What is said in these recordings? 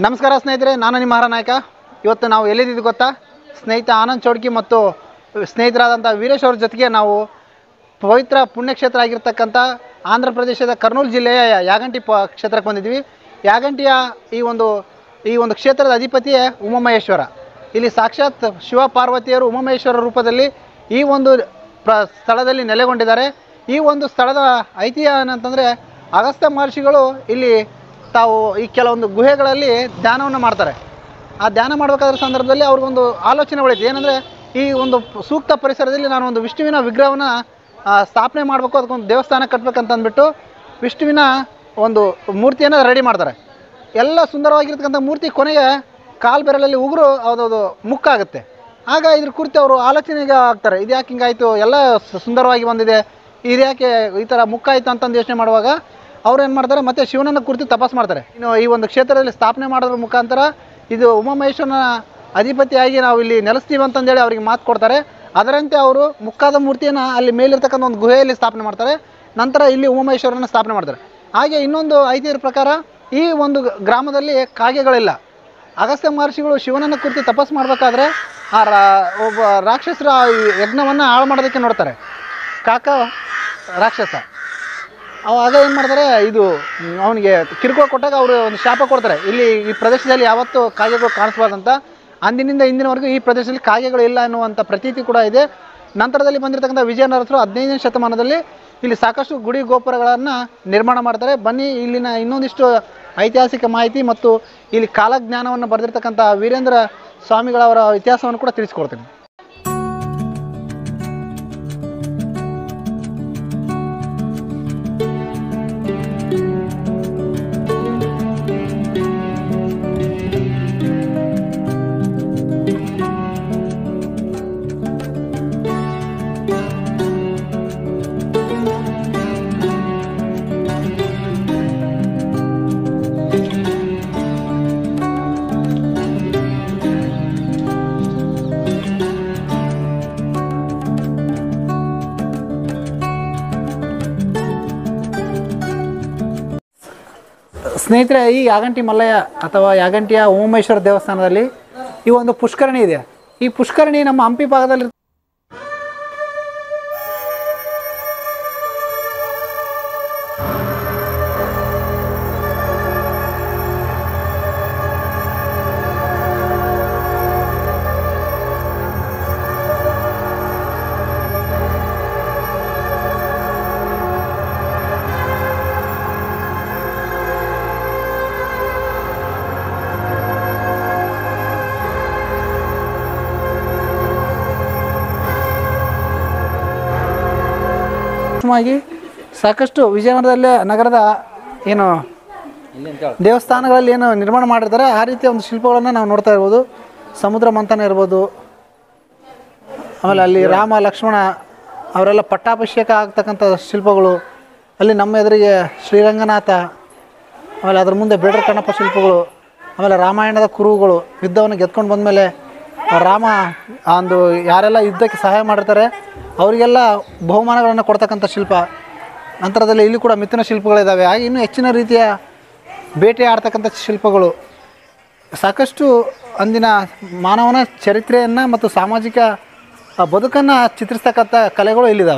ನಮಸ್ಕಾರ ಸ್ನೇಹಿತರೆ ನಾನು ನಿಮ್ಮ ಮಹಾರ ನಾಯಕ ಇವತ್ತು ನಾವು ಎಲ್ಲಿದ್ದೀವಿ ಗೊತ್ತಾ ಸ್ನೇಹಿತ ಆನಂದ್ ಚೌಡ್ಕಿ ಮತ್ತು ಸ್ನೇಹಿತರಾದಂಥ ವೀರೇಶ್ ಅವ್ರ ಜೊತೆಗೆ ನಾವು ಪವಿತ್ರ ಪುಣ್ಯಕ್ಷೇತ್ರ ಆಗಿರ್ತಕ್ಕಂಥ ಆಂಧ್ರ ಪ್ರದೇಶದ ಕರ್ನೂಲು ಜಿಲ್ಲೆಯ ಯಾಗಂಟಿ ಪ ಕ್ಷೇತ್ರಕ್ಕೆ ಬಂದಿದ್ವಿ ಯಾಗಂಟಿಯ ಈ ಒಂದು ಈ ಒಂದು ಕ್ಷೇತ್ರದ ಅಧಿಪತಿಯೇ ಉಮಾಮಹೇಶ್ವರ ಇಲ್ಲಿ ಸಾಕ್ಷಾತ್ ಶಿವ ಪಾರ್ವತಿಯರು ಉಮಾಮಹೇಶ್ವರ ರೂಪದಲ್ಲಿ ಈ ಒಂದು ಪ್ರ ಸ್ಥಳದಲ್ಲಿ ನೆಲೆಗೊಂಡಿದ್ದಾರೆ ಈ ಒಂದು ಸ್ಥಳದ ಐತಿಹ್ಯ ಏನಂತಂದರೆ ಅಗಸ್ತ್ಯ ಮಹರ್ಷಿಗಳು ಇಲ್ಲಿ ತಾವು ಈ ಕೆಲವೊಂದು ಗುಹೆಗಳಲ್ಲಿ ಧ್ಯಾನವನ್ನು ಮಾಡ್ತಾರೆ ಆ ಧ್ಯಾನ ಮಾಡಬೇಕಾದ್ರ ಸಂದರ್ಭದಲ್ಲಿ ಅವ್ರಿಗೊಂದು ಆಲೋಚನೆ ಉಳಿತು ಏನಂದರೆ ಈ ಒಂದು ಸೂಕ್ತ ಪರಿಸರದಲ್ಲಿ ನಾನು ಒಂದು ವಿಷ್ಣುವಿನ ವಿಗ್ರಹವನ್ನು ಸ್ಥಾಪನೆ ಮಾಡಬೇಕು ಅದಕ್ಕೊಂದು ದೇವಸ್ಥಾನ ಕಟ್ಟಬೇಕಂತ ಅಂದ್ಬಿಟ್ಟು ವಿಷ್ಣುವಿನ ಒಂದು ಮೂರ್ತಿಯನ್ನು ರೆಡಿ ಮಾಡ್ತಾರೆ ಎಲ್ಲ ಸುಂದರವಾಗಿರ್ತಕ್ಕಂಥ ಮೂರ್ತಿ ಕೊನೆಗೆ ಕಾಲು ಬೆರಳಲ್ಲಿ ಉಗುರು ಅದದು ಮುಕ್ಕಾಗುತ್ತೆ ಆಗ ಇದ್ರ ಕುರಿತು ಅವರು ಆಲೋಚನೆಗೆ ಆಗ್ತಾರೆ ಇದು ಯಾಕೆ ಹಿಂಗಾಯಿತು ಎಲ್ಲ ಸ- ಸುಂದರವಾಗಿ ಬಂದಿದೆ ಇದು ಯಾಕೆ ಈ ಥರ ಮುಕ್ಕಾಯಿತು ಅಂತಂದು ಯೋಚನೆ ಮಾಡುವಾಗ ಅವ್ರು ಏನು ಮಾಡ್ತಾರೆ ಮತ್ತೆ ಶಿವನನ್ನು ಕುರಿತು ತಪಾಸ್ ಮಾಡ್ತಾರೆ ಇನ್ನು ಈ ಒಂದು ಕ್ಷೇತ್ರದಲ್ಲಿ ಸ್ಥಾಪನೆ ಮಾಡೋದ್ರ ಮುಖಾಂತರ ಇದು ಉಮಾಮಹೇಶ್ವರನ ಅಧಿಪತಿಯಾಗಿ ನಾವು ಇಲ್ಲಿ ನೆಲೆಸ್ತೀವಿ ಅಂತಂದೇಳಿ ಅವರಿಗೆ ಮಾತು ಕೊಡ್ತಾರೆ ಅದರಂತೆ ಅವರು ಮುಕ್ಕಾದ ಮೂರ್ತಿಯನ್ನು ಅಲ್ಲಿ ಮೇಲಿರ್ತಕ್ಕಂಥ ಒಂದು ಗುಹೆಯಲ್ಲಿ ಸ್ಥಾಪನೆ ಮಾಡ್ತಾರೆ ನಂತರ ಇಲ್ಲಿ ಉಮಾಮಹೇಶ್ವರನ ಸ್ಥಾಪನೆ ಮಾಡ್ತಾರೆ ಹಾಗೆ ಇನ್ನೊಂದು ಐತಿಹ್ಯದ ಪ್ರಕಾರ ಈ ಒಂದು ಗ್ರಾಮದಲ್ಲಿ ಕಾಗೆಗಳಿಲ್ಲ ಅಗಸ್ತ್ಯ ಮಹರ್ಷಿಗಳು ಶಿವನನ್ನು ಕುರಿತು ತಪಸ್ ಮಾಡಬೇಕಾದ್ರೆ ಆ ರಾ ಒಬ್ಬ ರಾಕ್ಷಸರ ಈ ಯಜ್ಞವನ್ನು ಹಾಳು ಮಾಡೋದಕ್ಕೆ ನೋಡ್ತಾರೆ ಕಾಕ ರಾಕ್ಷಸ ಅವಾಗ ಏನು ಮಾಡ್ತಾರೆ ಇದು ಅವನಿಗೆ ಕಿರುಕುಳ ಕೊಟ್ಟಾಗ ಅವರು ಒಂದು ಶಾಪ ಕೊಡ್ತಾರೆ ಇಲ್ಲಿ ಈ ಪ್ರದೇಶದಲ್ಲಿ ಯಾವತ್ತೂ ಕಾಗೆಗಳು ಕಾಣಿಸ್ಬಾರ್ದಂತ ಅಂದಿನಿಂದ ಇಂದಿನವರೆಗೂ ಈ ಪ್ರದೇಶದಲ್ಲಿ ಕಾಗೆಗಳು ಇಲ್ಲ ಅನ್ನುವಂಥ ಪ್ರತೀತಿ ಕೂಡ ಇದೆ ನಂತರದಲ್ಲಿ ಬಂದಿರತಕ್ಕಂಥ ವಿಜಯನಗರರು ಹದಿನೈದನೇ ಶತಮಾನದಲ್ಲಿ ಇಲ್ಲಿ ಸಾಕಷ್ಟು ಗುಡಿ ಗೋಪುರಗಳನ್ನು ನಿರ್ಮಾಣ ಮಾಡ್ತಾರೆ ಬನ್ನಿ ಇಲ್ಲಿನ ಇನ್ನೊಂದಿಷ್ಟು ಐತಿಹಾಸಿಕ ಮಾಹಿತಿ ಮತ್ತು ಇಲ್ಲಿ ಕಾಲಜ್ಞಾನವನ್ನು ಬರೆದಿರ್ತಕ್ಕಂಥ ವೀರೇಂದ್ರ ಸ್ವಾಮಿಗಳವರ ಇತಿಹಾಸವನ್ನು ಕೂಡ ತಿಳಿಸ್ಕೊಡ್ತೀನಿ ಸ್ನೇಹಿತರೆ ಈ ಯಾಗಂಟಿ ಮಲ್ಲಯ್ಯ ಅಥವಾ ಯಾಗಂಟಿಯ ಉಮೇಶ್ವರ ದೇವಸ್ಥಾನದಲ್ಲಿ ಈ ಒಂದು ಪುಷ್ಕರಣಿ ಇದೆ ಈ ಪುಷ್ಕರಣಿ ನಮ್ಮ ಹಂಪಿ ಭಾಗದಲ್ಲಿ ಸೂಕ್ಷ್ಮವಾಗಿ ಸಾಕಷ್ಟು ವಿಜಯನಗರದಲ್ಲೇ ನಗರದ ಏನು ದೇವಸ್ಥಾನಗಳಲ್ಲಿ ಏನು ನಿರ್ಮಾಣ ಮಾಡಿರ್ತಾರೆ ಆ ರೀತಿಯ ಒಂದು ಶಿಲ್ಪಗಳನ್ನು ನಾವು ನೋಡ್ತಾ ಇರ್ಬೋದು ಸಮುದ್ರ ಮಂಥನ ಇರ್ಬೋದು ಆಮೇಲೆ ಅಲ್ಲಿ ರಾಮ ಲಕ್ಷ್ಮಣ ಅವರೆಲ್ಲ ಪಟ್ಟಾಭಿಷೇಕ ಆಗ್ತಕ್ಕಂಥ ಶಿಲ್ಪಗಳು ಅಲ್ಲಿ ನಮ್ಮ ಎದುರಿಗೆ ಶ್ರೀರಂಗನಾಥ ಆಮೇಲೆ ಅದ್ರ ಮುಂದೆ ಬೇಡರ ಕಣ್ಣಪ್ಪ ಶಿಲ್ಪಗಳು ಆಮೇಲೆ ರಾಮಾಯಣದ ಕುರುಹುಗಳು ಯುದ್ಧವನ್ನು ಗೆದ್ಕೊಂಡು ಬಂದಮೇಲೆ ರಾಮ ಆ ಒಂದು ಯಾರೆಲ್ಲ ಯುದ್ಧಕ್ಕೆ ಸಹಾಯ ಮಾಡಿರ್ತಾರೆ ಅವರಿಗೆಲ್ಲ ಬಹುಮಾನಗಳನ್ನು ಕೊಡ್ತಕ್ಕಂಥ ಶಿಲ್ಪ ನಂತರದಲ್ಲಿ ಇಲ್ಲಿ ಕೂಡ ಮಿಥುನ ಶಿಲ್ಪಗಳಿದ್ದಾವೆ ಹಾಗೆ ಇನ್ನೂ ಹೆಚ್ಚಿನ ರೀತಿಯ ಬೇಟೆ ಆಡ್ತಕ್ಕಂಥ ಶಿಲ್ಪಗಳು ಸಾಕಷ್ಟು ಅಂದಿನ ಮಾನವನ ಚರಿತ್ರೆಯನ್ನು ಮತ್ತು ಸಾಮಾಜಿಕ ಬದುಕನ್ನು ಚಿತ್ರಿಸ್ತಕ್ಕಂಥ ಕಲೆಗಳು ಇಲ್ಲಿದ್ದಾವೆ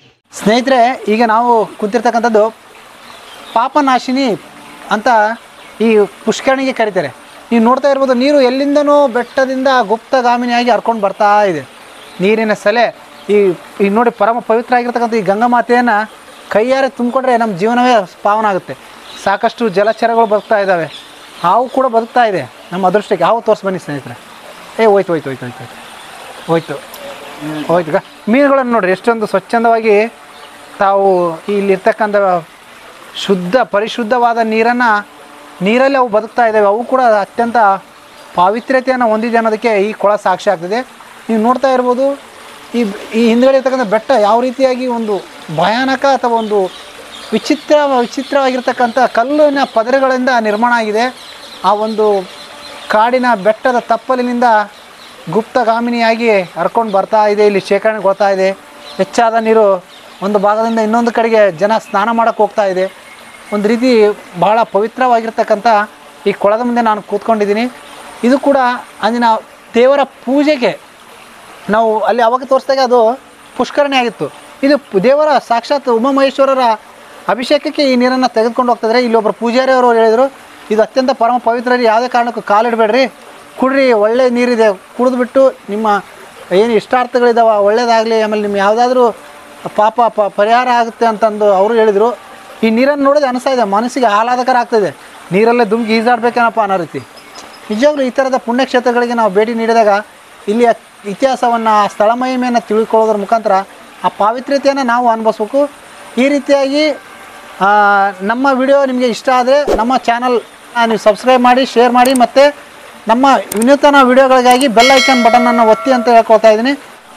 ಸ್ನೇಹಿತರೆ ಈಗ ನಾವು ಕುಂತಿರ್ತಕ್ಕಂಥದ್ದು ಪಾಪನಾಶಿನಿ ಅಂತ ಈ ಪುಷ್ಕರಣಿಗೆ ಕರೀತಾರೆ ನೀವು ನೋಡ್ತಾ ಇರ್ಬೋದು ನೀರು ಎಲ್ಲಿಂದನೋ ಬೆಟ್ಟದಿಂದ ಗುಪ್ತಗಾಮಿನಿಯಾಗಿ ಹರ್ಕೊಂಡು ಬರ್ತಾ ಇದೆ ನೀರಿನ ಸೆಲೆ ಈ ಈಗ ನೋಡಿ ಪರಮ ಪವಿತ್ರ ಆಗಿರ್ತಕ್ಕಂಥ ಈ ಗಂಗಾ ಮಾತೆಯನ್ನು ಕೈಯಾರೆ ತುಂಬಿಕೊಂಡ್ರೆ ನಮ್ಮ ಜೀವನವೇ ಪಾವನ ಆಗುತ್ತೆ ಸಾಕಷ್ಟು ಜಲಚರಗಳು ಬದುಕ್ತಾ ಇದ್ದಾವೆ ಹಾವು ಕೂಡ ಬದುಕ್ತಾ ಇದೆ ನಮ್ಮ ಅದೃಷ್ಟಕ್ಕೆ ಹಾವು ತೋರಿಸಿ ಬನ್ನಿ ಸ್ನೇಹಿತರೆ ಏ ಹೋಯ್ತು ಹೋಯ್ತು ಹೋಯ್ತು ಹೋಯ್ತು ಹೋಯ್ತು ಹೋಯ್ತು ಹೋಯ್ತು ಈಗ ಮೀನುಗಳನ್ನು ನೋಡ್ರಿ ಎಷ್ಟೊಂದು ಸ್ವಚ್ಛಂದವಾಗಿ ತಾವು ಇಲ್ಲಿರ್ತಕ್ಕಂಥ ಶುದ್ಧ ಪರಿಶುದ್ಧವಾದ ನೀರನ್ನು ನೀರಲ್ಲಿ ಅವು ಬದುಕ್ತಾ ಇದ್ದಾವೆ ಅವು ಕೂಡ ಅತ್ಯಂತ ಪಾವಿತ್ರ್ಯತೆಯನ್ನು ಹೊಂದಿದೆ ಅನ್ನೋದಕ್ಕೆ ಈ ಕೊಳ ಸಾಕ್ಷಿ ಆಗ್ತದೆ ನೀವು ನೋಡ್ತಾ ಇರ್ಬೋದು ಈ ಈ ಹಿಂದ್ಗಡೆ ಇರ್ತಕ್ಕಂಥ ಬೆಟ್ಟ ಯಾವ ರೀತಿಯಾಗಿ ಒಂದು ಭಯಾನಕ ಅಥವಾ ಒಂದು ವಿಚಿತ್ರ ವಿಚಿತ್ರವಾಗಿರ್ತಕ್ಕಂಥ ಕಲ್ಲಿನ ಪದರಗಳಿಂದ ನಿರ್ಮಾಣ ಆಗಿದೆ ಆ ಒಂದು ಕಾಡಿನ ಬೆಟ್ಟದ ತಪ್ಪಲಿನಿಂದ ಗುಪ್ತಗಾಮಿನಿಯಾಗಿ ಹರ್ಕೊಂಡು ಬರ್ತಾ ಇದೆ ಇಲ್ಲಿ ಶೇಖರಣೆಗೊಳ್ತಾ ಇದೆ ಹೆಚ್ಚಾದ ನೀರು ಒಂದು ಭಾಗದಿಂದ ಇನ್ನೊಂದು ಕಡೆಗೆ ಜನ ಸ್ನಾನ ಮಾಡೋಕ್ಕೆ ಹೋಗ್ತಾ ಇದೆ ಒಂದು ರೀತಿ ಬಹಳ ಪವಿತ್ರವಾಗಿರ್ತಕ್ಕಂಥ ಈ ಕೊಳದ ಮುಂದೆ ನಾನು ಕೂತ್ಕೊಂಡಿದ್ದೀನಿ ಇದು ಕೂಡ ಅಂದಿನ ದೇವರ ಪೂಜೆಗೆ ನಾವು ಅಲ್ಲಿ ಅವಾಗ ತೋರಿಸಿದಾಗ ಅದು ಪುಷ್ಕರಣೆ ಆಗಿತ್ತು ಇದು ಪು- ದೇವರ ಸಾಕ್ಷಾತ್ ಉಮಾಮಹೇಶ್ವರರ ಅಭಿಷೇಕಕ್ಕೆ ಈ ನೀರನ್ನು ತೆಗೆದುಕೊಂಡು ಹೋಗ್ತಿದ್ರೆ ಇಲ್ಲಿ ಒಬ್ಬರು ಪೂಜಾರಿ ಅವರು ಹೇಳಿದರು ಇದು ಅತ್ಯಂತ ಪರಮ ಪವಿತ್ರ ರೀ ಯಾವುದೇ ಕಾರಣಕ್ಕೂ ಕಾಲಿಡಬೇಡ್ರಿ ಕುಡ್ರಿ ಒಳ್ಳೆ ನೀರಿದೆ ಕುಡಿದ್ಬಿಟ್ಟು ನಿಮ್ಮ ಏನು ಇಷ್ಟಾರ್ಥಗಳಿದಾವ ಒಳ್ಳೇದಾಗಲಿ ಆಮೇಲೆ ನಿಮ್ಮ ಯಾವುದಾದ್ರೂ ಪಾಪ ಪ ಪರಿಹಾರ ಆಗುತ್ತೆ ಅಂತಂದು ಅವರು ಹೇಳಿದರು ಈ ನೀರನ್ನು ನೋಡಿದ್ರೆ ಅನಿಸ್ತಾ ಇದೆ ಮನಸ್ಸಿಗೆ ಆಹ್ಲಾದಕರ ಆಗ್ತದೆ ನೀರಲ್ಲೇ ದುಮ್ಗಿ ಈಜಾಡ್ಬೇಕೇನಪ್ಪ ಅನ್ನೋ ರೀತಿ ನಿಜವಾಗ್ಲೂ ಈ ಥರದ ಪುಣ್ಯಕ್ಷೇತ್ರಗಳಿಗೆ ನಾವು ಭೇಟಿ ನೀಡಿದಾಗ ಇಲ್ಲಿಯ ಇತಿಹಾಸವನ್ನು ಸ್ಥಳ ಮಹಿಮೆಯನ್ನು ತಿಳ್ಕೊಳ್ಳೋದ್ರ ಮುಖಾಂತರ ಆ ಪಾವಿತ್ರ್ಯತೆಯನ್ನು ನಾವು ಅನುಭವಿಸ್ಬೇಕು ಈ ರೀತಿಯಾಗಿ ಆ, ನಮ್ಮ ವಿಡಿಯೋ ನಿಮಗೆ ಇಷ್ಟ ಆದರೆ ನಮ್ಮ ಚಾನಲ್ ನೀವು ಸಬ್ಸ್ಕ್ರೈಬ್ ಮಾಡಿ ಶೇರ್ ಮಾಡಿ ಮತ್ತು ನಮ್ಮ ವಿನೂತನ ವಿಡಿಯೋಗಳಿಗಾಗಿ ಬೆಲ್ ಐಕಾನ್ ಬಟನನ್ನು ಒತ್ತಿ ಅಂತ ಹೇಳ್ಕೊಳ್ತಾ ಇದ್ದೀನಿ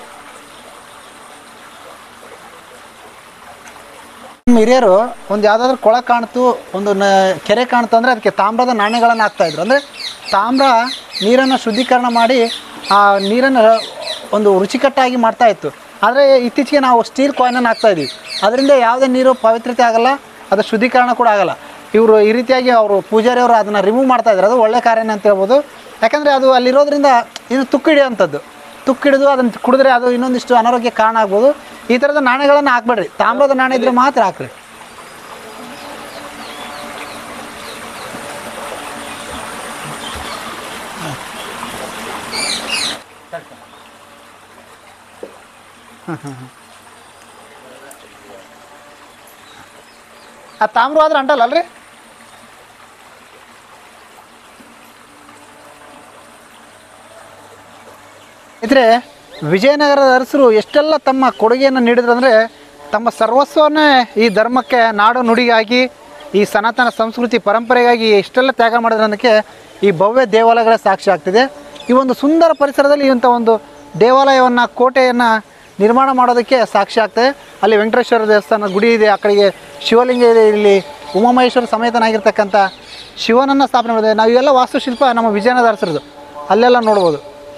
ನಮ್ಮ ಹಿರಿಯರು ಒಂದು ಯಾವುದಾದ್ರೂ ಕೊಳ ಕಾಣ್ತು ಒಂದು ನ ಕೆರೆ ಕಾಣ್ತು ಅಂದರೆ ಅದಕ್ಕೆ ತಾಮ್ರದ ನಾಣ್ಯಗಳನ್ನು ಹಾಕ್ತಾಯಿದ್ರು ಅಂದರೆ ತಾಮ್ರ ನೀರನ್ನು ಶುದ್ಧೀಕರಣ ಮಾಡಿ ಆ ನೀರನ್ನು ಒಂದು ರುಚಿಕಟ್ಟಾಗಿ ಮಾಡ್ತಾ ಇತ್ತು ಆದರೆ ಇತ್ತೀಚೆಗೆ ನಾವು ಸ್ಟೀಲ್ ಕಾಯಿನನ್ನು ಹಾಕ್ತಾ ಇದೀವಿ ಅದರಿಂದ ಯಾವುದೇ ನೀರು ಪವಿತ್ರತೆ ಆಗಲ್ಲ ಅದು ಶುದ್ಧೀಕರಣ ಕೂಡ ಆಗಲ್ಲ ಇವರು ಈ ರೀತಿಯಾಗಿ ಅವರು ಪೂಜಾರಿ ಅವರು ಅದನ್ನು ರಿಮೂವ್ ಮಾಡ್ತಾ ಇದ್ದಾರೆ ಅದು ಒಳ್ಳೆ ಕಾರ್ಯನೇ ಅಂತ ಹೇಳ್ಬೋದು ಯಾಕಂದರೆ ಅದು ಅಲ್ಲಿರೋದ್ರಿಂದ ಇದು ತುಕ್ಕು ಹಿಡಿಯೋಂಥದ್ದು ತುಕ್ಕು ಹಿಡಿದು ಅದನ್ನು ಕುಡಿದ್ರೆ ಅದು ಇನ್ನೊಂದಿಷ್ಟು ಅನಾರೋಗ್ಯ ಕಾರಣ ಆಗ್ಬೋದು ಈ ಥರದ ನಾಣ್ಯಗಳನ್ನು ಹಾಕ್ಬೇಡ್ರಿ ತಾಮ್ರದ ನಾಣ್ಯ ಇದ್ರೆ ಮಾತ್ರ ಹಾಕ್ರಿ ಆ ತಾಮ್ರ ಆದ್ರೆ ಅಂಟಲ್ಲ ಅಲ್ರಿ ಇದ್ರೆ ವಿಜಯನಗರದ ಅರಸರು ಎಷ್ಟೆಲ್ಲ ತಮ್ಮ ಕೊಡುಗೆಯನ್ನು ನೀಡಿದ್ರು ಅಂದರೆ ತಮ್ಮ ಸರ್ವಸ್ವವನ್ನೇ ಈ ಧರ್ಮಕ್ಕೆ ನಾಡು ನುಡಿಗಾಗಿ ಈ ಸನಾತನ ಸಂಸ್ಕೃತಿ ಪರಂಪರೆಗಾಗಿ ಎಷ್ಟೆಲ್ಲ ತ್ಯಾಗ ಮಾಡಿದ್ರು ಅನ್ನೋದಕ್ಕೆ ಈ ಭವ್ಯ ದೇವಾಲಯಗಳ ಸಾಕ್ಷಿ ಆಗ್ತಿದೆ ಈ ಒಂದು ಸುಂದರ ಪರಿಸರದಲ್ಲಿ ಇಂಥ ಒಂದು ದೇವಾಲಯವನ್ನು ಕೋಟೆಯನ್ನು ನಿರ್ಮಾಣ ಮಾಡೋದಕ್ಕೆ ಸಾಕ್ಷಿ ಆಗ್ತದೆ ಅಲ್ಲಿ ವೆಂಕಟೇಶ್ವರ ದೇವಸ್ಥಾನ ಗುಡಿ ಇದೆ ಆ ಕಡೆಗೆ ಶಿವಲಿಂಗ ಇದೆ ಇಲ್ಲಿ ಉಮಾಮಹೇಶ್ವರ ಸಮೇತನಾಗಿರ್ತಕ್ಕಂಥ ಶಿವನನ್ನು ಸ್ಥಾಪನೆ ಮಾಡಿದೆ ನಾವು ಇವೆಲ್ಲ ವಾಸ್ತುಶಿಲ್ಪ ನಮ್ಮ ವಿಜಯನಗರ ಅರಸರದು ಅಲ್ಲೆಲ್ಲ ನೋಡ್ಬೋದು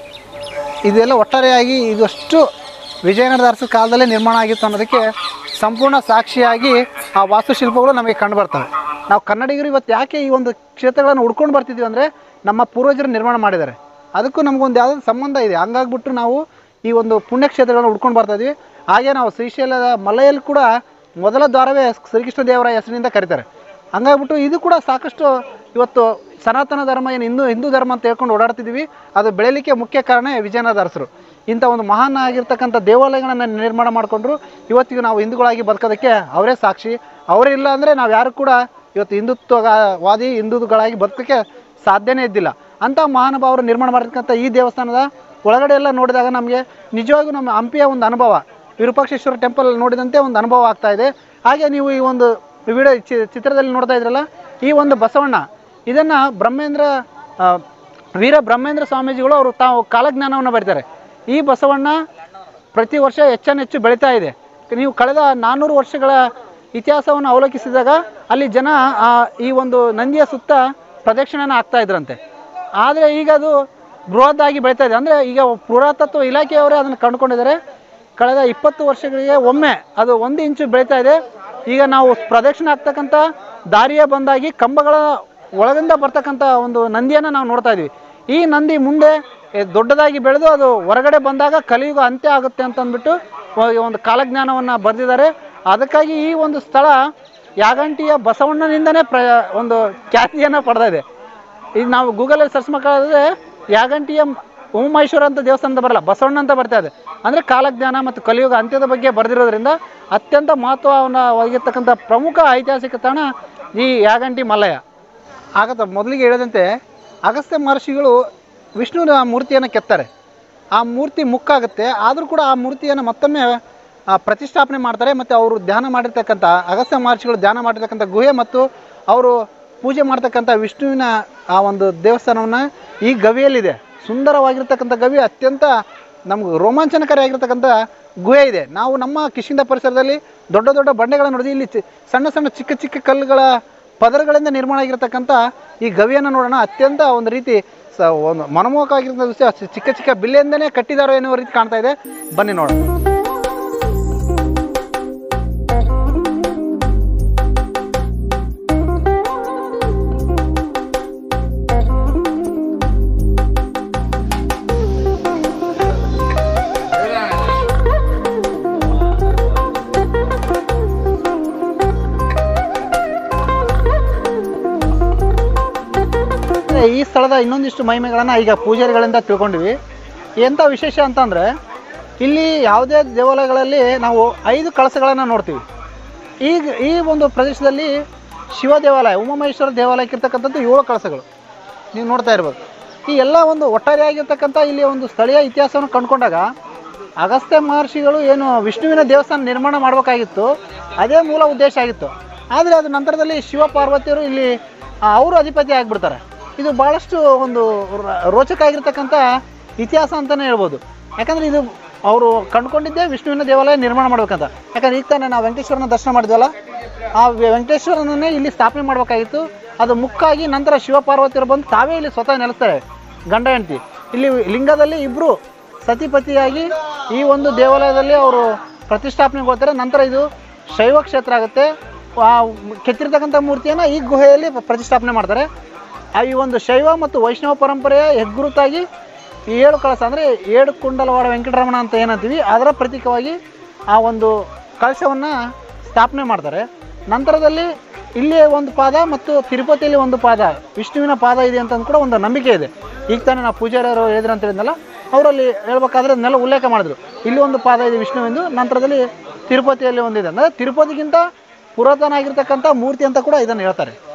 ಇದೆಲ್ಲ ಒಟ್ಟಾರೆಯಾಗಿ ಇದಷ್ಟು ವಿಜಯನಗರದ ಅರಸರ ಕಾಲದಲ್ಲೇ ನಿರ್ಮಾಣ ಆಗಿತ್ತು ಅನ್ನೋದಕ್ಕೆ ಸಂಪೂರ್ಣ ಸಾಕ್ಷಿಯಾಗಿ ಆ ವಾಸ್ತುಶಿಲ್ಪಗಳು ನಮಗೆ ಕಂಡು ಬರ್ತವೆ ನಾವು ಕನ್ನಡಿಗರು ಇವತ್ತು ಯಾಕೆ ಈ ಒಂದು ಕ್ಷೇತ್ರಗಳನ್ನು ಹುಡ್ಕೊಂಡು ಬರ್ತಿದ್ವಿ ಅಂದರೆ ನಮ್ಮ ಪೂರ್ವಜರು ನಿರ್ಮಾಣ ಮಾಡಿದ್ದಾರೆ ಅದಕ್ಕೂ ನಮಗೊಂದು ಯಾವುದೋ ಸಂಬಂಧ ಇದೆ ಹಂಗಾಗ್ಬಿಟ್ಟು ನಾವು ಈ ಒಂದು ಪುಣ್ಯಕ್ಷೇತ್ರಗಳನ್ನು ಹುಡ್ಕೊಂಡು ಬರ್ತಾ ಇದ್ವಿ ಹಾಗೆ ನಾವು ಶ್ರೀಶೈಲದ ಮಲೆಯಲ್ಲಿ ಕೂಡ ಮೊದಲ ದ್ವಾರವೇ ಶ್ರೀಕೃಷ್ಣ ದೇವರ ಹೆಸರಿನಿಂದ ಕರೀತಾರೆ ಹಂಗಾಗ್ಬಿಟ್ಟು ಇದು ಕೂಡ ಸಾಕಷ್ಟು ಇವತ್ತು ಸನಾತನ ಧರ್ಮ ಏನು ಹಿಂದೂ ಹಿಂದೂ ಧರ್ಮ ಅಂತ ಹೇಳ್ಕೊಂಡು ಓಡಾಡ್ತಿದ್ವಿ ಅದು ಬೆಳೆಯಲಿಕ್ಕೆ ಮುಖ್ಯ ಕಾರಣ ವಿಜಯನಗರ ಅರಸರು ಇಂಥ ಒಂದು ಮಹಾನ್ ಆಗಿರ್ತಕ್ಕಂಥ ದೇವಾಲಯಗಳನ್ನು ನಿರ್ಮಾಣ ಮಾಡಿಕೊಂಡ್ರು ಇವತ್ತಿಗೂ ನಾವು ಹಿಂದೂಗಳಾಗಿ ಬದುಕೋದಕ್ಕೆ ಅವರೇ ಸಾಕ್ಷಿ ಅವರೇ ಇಲ್ಲ ಅಂದರೆ ನಾವು ಯಾರು ಕೂಡ ಇವತ್ತು ಹಿಂದುತ್ವವಾದಿ ಹಿಂದೂಗಳಾಗಿ ಬದುಕೋಕ್ಕೆ ಸಾಧ್ಯನೇ ಇದ್ದಿಲ್ಲ ಅಂಥ ಮಹಾನುಭಾವರು ನಿರ್ಮಾಣ ಮಾಡಿರ್ತಕ್ಕಂಥ ಈ ದೇವಸ್ಥಾನದ ಒಳಗಡೆ ಎಲ್ಲ ನೋಡಿದಾಗ ನಮಗೆ ನಿಜವಾಗೂ ನಮ್ಮ ಹಂಪಿಯ ಒಂದು ಅನುಭವ ವಿರೂಪಾಕ್ಷೇಶ್ವರ ಟೆಂಪಲ್ ನೋಡಿದಂತೆ ಒಂದು ಅನುಭವ ಆಗ್ತಾ ಇದೆ ಹಾಗೆ ನೀವು ಈ ಒಂದು ವಿಡಿಯೋ ಚಿ- ಚಿತ್ರದಲ್ಲಿ ನೋಡ್ತಾ ಇದ್ರಲ್ಲ ಈ ಒಂದು ಬಸವಣ್ಣ ಇದನ್ನು ಬ್ರಹ್ಮೇಂದ್ರ ಆ, ವೀರ ಬ್ರಹ್ಮೇಂದ್ರ ಸ್ವಾಮೀಜಿಗಳು ಅವರು ತಾವು ಕಾಲಜ್ಞಾನವನ್ನು ಬರೀತಾರೆ ಈ ಬಸವಣ್ಣ ಪ್ರತಿ ವರ್ಷ ಹೆಚ್ಚೆಚ್ಚು ಬೆಳೀತಾ ಇದೆ ನೀವು ಕಳೆದ ನಾನ್ನೂರು ವರ್ಷಗಳ ಇತಿಹಾಸವನ್ನು ಅವಲೋಕಿಸಿದಾಗ ಅಲ್ಲಿ ಜನ ಆ, ಈ ಒಂದು ನಂದಿಯ ಸುತ್ತ ಪ್ರದಕ್ಷಿಣೆನ ಆಗ್ತಾ ಇದ್ರಂತೆ ಆದರೆ ಈಗ ಅದು ಬೃಹದ್ದಾಗಿ ಬೆಳೀತಾ ಇದೆ ಅಂದರೆ ಈಗ ಪುರಾತತ್ವ ಇಲಾಖೆಯವರೇ ಅದನ್ನು ಕಂಡುಕೊಂಡಿದ್ದಾರೆ ಕಳೆದ ಇಪ್ಪತ್ತು ವರ್ಷಗಳಿಗೆ ಒಮ್ಮೆ ಅದು ಒಂದು ಇಂಚು ಬೆಳೀತಾ ಇದೆ ಈಗ ನಾವು ಪ್ರದಕ್ಷಿಣೆ ಆಗ್ತಕ್ಕಂಥ ದಾರಿಯೇ ಬಂದಾಗಿ ಕಂಬಗಳ ಒಳಗಿಂದ ಬರ್ತಕ್ಕಂಥ ಒಂದು ನಂದಿಯನ್ನು ನಾವು ನೋಡ್ತಾ ಇದ್ವಿ ಈ ನಂದಿ ಮುಂದೆ ಎ, ದೊಡ್ಡದಾಗಿ ಬೆಳೆದು ಅದು ಹೊರಗಡೆ ಬಂದಾಗ ಕಲಿಯುಗ ಅಂತ್ಯ ಆಗುತ್ತೆ ಅಂತ ಅಂದ್ಬಿಟ್ಟು ಒ- ಒಂದು ಕಾಲಜ್ಞಾನವನ್ನು ಬರೆದಿದ್ದಾರೆ ಅದಕ್ಕಾಗಿ ಈ ಒಂದು ಸ್ಥಳ ಯಾಗಂಟಿಯ ಬಸವಣ್ಣನಿಂದನೇ ಪ್ರ ಒಂದು ಖ್ಯಾತಿಯನ್ನು ಪಡೆದಿದೆ ಈಗ ನಾವು ಗೂಗಲಲ್ಲಿ ಸರ್ಚ್ ಮಾಡಿದ್ರೆ ಯಾಗಂಟಿಯ ಉಮಾಮೇಶ್ವರ ಅಂತ ದೇವಸ್ಥಾನ ಅಂತ ಬರಲ್ಲ ಬಸವಣ್ಣ ಅಂತ ಬರ್ತಾ ಇದೆ ಅಂದರೆ ಕಾಲಜ್ಞಾನ ಮತ್ತು ಕಲಿಯುಗ ಅಂತ್ಯದ ಬಗ್ಗೆ ಬರೆದಿರೋದ್ರಿಂದ ಅತ್ಯಂತ ಮಹತ್ವವನ್ನು ಒದಗಿರ್ತಕ್ಕಂಥ ಪ್ರಮುಖ ಐತಿಹಾಸಿಕ ತಾಣ ಈ ಯಾಗಂಟಿ ಮಲ್ಲಯ್ಯ ಆಗತ್ತ ಮೊದಲಿಗೆ ಹೇಳಿದಂತೆ ಅಗಸ್ತ್ಯ ಮಹರ್ಷಿಗಳು ವಿಷ್ಣುವಿನ ಮೂರ್ತಿಯನ್ನು ಕೆತ್ತಾರೆ ಆ ಮೂರ್ತಿ ಮುಕ್ಕಾಗುತ್ತೆ ಆದರೂ ಕೂಡ ಆ ಮೂರ್ತಿಯನ್ನು ಮತ್ತೊಮ್ಮೆ ಆ, ಪ್ರತಿಷ್ಠಾಪನೆ ಮಾಡ್ತಾರೆ ಮತ್ತು ಅವರು ಧ್ಯಾನ ಮಾಡಿರ್ತಕ್ಕಂಥ ಅಗಸ್ತ್ಯ ಮಹರ್ಷಿಗಳು ಧ್ಯಾನ ಮಾಡಿರ್ತಕ್ಕಂಥ ಗುಹೆ ಮತ್ತು ಅವರು ಪೂಜೆ ಮಾಡ್ತಕ್ಕಂಥ ವಿಷ್ಣುವಿನ ಆ ಒಂದು ದೇವಸ್ಥಾನವನ್ನು ಈ ಗವಿಯಲ್ಲಿದೆ ಸುಂದರವಾಗಿರ್ತಕ್ಕಂಥ ಗವಿ ಅತ್ಯಂತ ನಮ್ಗೆ ರೋಮಾಂಚನಕಾರಿಯಾಗಿರ್ತಕ್ಕಂಥ ಗುಹೆ ಇದೆ ನಾವು ನಮ್ಮ ಕಿಷ್ಕಿಂದ ಪರಿಸರದಲ್ಲಿ ದೊಡ್ಡ ದೊಡ್ಡ ಬಂಡೆಗಳನ್ನು ನೋಡಿದ್ವಿ ಇಲ್ಲಿ ಚಿ- ಸಣ್ಣ ಸಣ್ಣ ಚಿಕ್ಕ ಚಿಕ್ಕ ಕಲ್ಲುಗಳ ಪದರಗಳಿಂದ ನಿರ್ಮಾಣ ಆಗಿರ್ತಕ್ಕಂಥ ಈ ಗವಿಯನ್ನು ನೋಡೋಣ ಅತ್ಯಂತ ಒಂದು ರೀತಿ ಸ ಒಂದು ಮನಮೋಹಕವಾಗಿರ್ತಕ್ಕಂಥ ದೃಶ್ಯ ಚಿಕ್ಕ ಚಿಕ್ಕ ಬಿಲ್ಲೆಯಿಂದನೇ ಕಟ್ಟಿದಾರೋ ಎನ್ನುವ ರೀತಿ ಕಾಣ್ತಾ ಇದೆ ಬನ್ನಿ ನೋಡೋಣ ಈ ಸ್ಥಳದ ಇನ್ನೊಂದಿಷ್ಟು ಮಹಿಮೆಗಳನ್ನು ಈಗ ಪೂಜಾರಿಗಳಿಂದ ತಿಳ್ಕೊಂಡಿವಿ ಎಂಥ ವಿಶೇಷ ಅಂತಂದರೆ ಇಲ್ಲಿ ಯಾವುದೇ ದೇವಾಲಯಗಳಲ್ಲಿ ನಾವು ಐದು ಕಳಸಗಳನ್ನು ನೋಡ್ತೀವಿ ಈಗ ಈ ಒಂದು ಪ್ರದೇಶದಲ್ಲಿ ಶಿವ ದೇವಾಲಯ ಉಮಾಮಹೇಶ್ವರ ದೇವಾಲಯಕ್ಕಿರ್ತಕ್ಕಂಥದ್ದು ಏಳು ಕಳಸಗಳು ನೀವು ನೋಡ್ತಾ ಇರ್ಬೋದು ಈ ಎಲ್ಲ ಒಂದು ಒಟ್ಟಾರೆಯಾಗಿರ್ತಕ್ಕಂಥ ಇಲ್ಲಿ ಒಂದು ಸ್ಥಳೀಯ ಇತಿಹಾಸವನ್ನು ಕಂಡುಕೊಂಡಾಗ ಅಗಸ್ತ್ಯ ಮಹರ್ಷಿಗಳು ಏನು ವಿಷ್ಣುವಿನ ದೇವಸ್ಥಾನ ನಿರ್ಮಾಣ ಮಾಡಬೇಕಾಗಿತ್ತು ಅದೇ ಮೂಲ ಉದ್ದೇಶ ಆಗಿತ್ತು ಆದರೆ ಅದು ನಂತರದಲ್ಲಿ ಶಿವ ಪಾರ್ವತಿಯರು ಇಲ್ಲಿ ಆ, ಅವರು ಅಧಿಪತಿ ಆಗಿಬಿಡ್ತಾರೆ ಇದು ಭಾಳಷ್ಟು ಒಂದು ರ- ರೋಚಕ ಆಗಿರ್ತಕ್ಕಂಥ ಇತಿಹಾಸ ಅಂತಲೇ ಹೇಳ್ಬೋದು ಯಾಕಂದರೆ ಇದು ಅವರು ಕಂಡುಕೊಂಡಿದ್ದೇ ವಿಷ್ಣುವಿನ ದೇವಾಲಯ ನಿರ್ಮಾಣ ಮಾಡ್ಬೇಕಂತ ಯಾಕಂದ್ರೆ ಈಗ ತಾನೇ ನಾವು ವೆಂಕಟೇಶ್ವರನ ದರ್ಶನ ಮಾಡಿದ್ವಲ್ಲ ಆ ವೆಂಕಟೇಶ್ವರನನ್ನೇ ಇಲ್ಲಿ ಸ್ಥಾಪನೆ ಮಾಡಬೇಕಾಗಿತ್ತು ಅದು ಮುಕ್ಕಾಗಿ ನಂತರ ಶಿವಪಾರ್ವತಿಯರು ಬಂದು ತಾವೇ ಇಲ್ಲಿ ಸ್ವತಃ ನೆಲೆಸ್ತಾರೆ ಗಂಡ ಹೆಂಡತಿ ಇಲ್ಲಿ ಲಿಂಗದಲ್ಲಿ ಇಬ್ಬರು ಸತಿಪತಿಯಾಗಿ ಈ ಒಂದು ದೇವಾಲಯದಲ್ಲಿ ಅವರು ಪ್ರತಿಷ್ಠಾಪನೆಗೊಳ್ತಾರೆ ನಂತರ ಇದು ಶೈವ ಕ್ಷೇತ್ರ ಆಗುತ್ತೆ ಆ ಕೆತ್ತಿರ್ತಕ್ಕಂಥ ಮೂರ್ತಿಯನ್ನು ಈ ಗುಹೆಯಲ್ಲಿ ಪ್ರತಿಷ್ಠಾಪನೆ ಮಾಡ್ತಾರೆ ಆ ಈ ಒಂದು ಶೈವ ಮತ್ತು ವೈಷ್ಣವ ಪರಂಪರೆಯ ಹೆಗ್ಗುರುತಾಗಿ ಈ ಏಳು ಕಳಸ ಅಂದರೆ ಏಳು ಕುಂಡಲವಾಡ ವೆಂಕಟರಮಣ ಅಂತ ಏನಂತೀವಿ ಅದರ ಪ್ರತೀಕವಾಗಿ ಆ ಒಂದು ಕಳಶವನ್ನು ಸ್ಥಾಪನೆ ಮಾಡ್ತಾರೆ ನಂತರದಲ್ಲಿ ಇಲ್ಲಿ ಒಂದು ಪಾದ ಮತ್ತು ತಿರುಪತಿಯಲ್ಲಿ ಒಂದು ಪಾದ ವಿಷ್ಣುವಿನ ಪಾದ ಇದೆ ಅಂತ ಕೂಡ ಒಂದು ನಂಬಿಕೆ ಇದೆ ಈಗ ತಾನೇ ನಾವು ಪೂಜಾರಿಯವರು ಹೇಳಿದ್ರು ಅಂತ ಹೇಳಿದ್ನಲ್ಲ ಅವರಲ್ಲಿ ಹೇಳ್ಬೇಕಾದ್ರೆ ಅದನ್ನೆಲ್ಲ ಉಲ್ಲೇಖ ಮಾಡಿದ್ರು ಇಲ್ಲಿ ಒಂದು ಪಾದ ಇದೆ ವಿಷ್ಣುವಿಂದು ನಂತರದಲ್ಲಿ ತಿರುಪತಿಯಲ್ಲಿ ಒಂದಿದೆ ಅಂದರೆ ತಿರುಪತಿಗಿಂತ ಪುರಾತನ ಆಗಿರ್ತಕ್ಕಂಥ ಮೂರ್ತಿ ಅಂತ ಕೂಡ ಇದನ್ನು ಹೇಳ್ತಾರೆ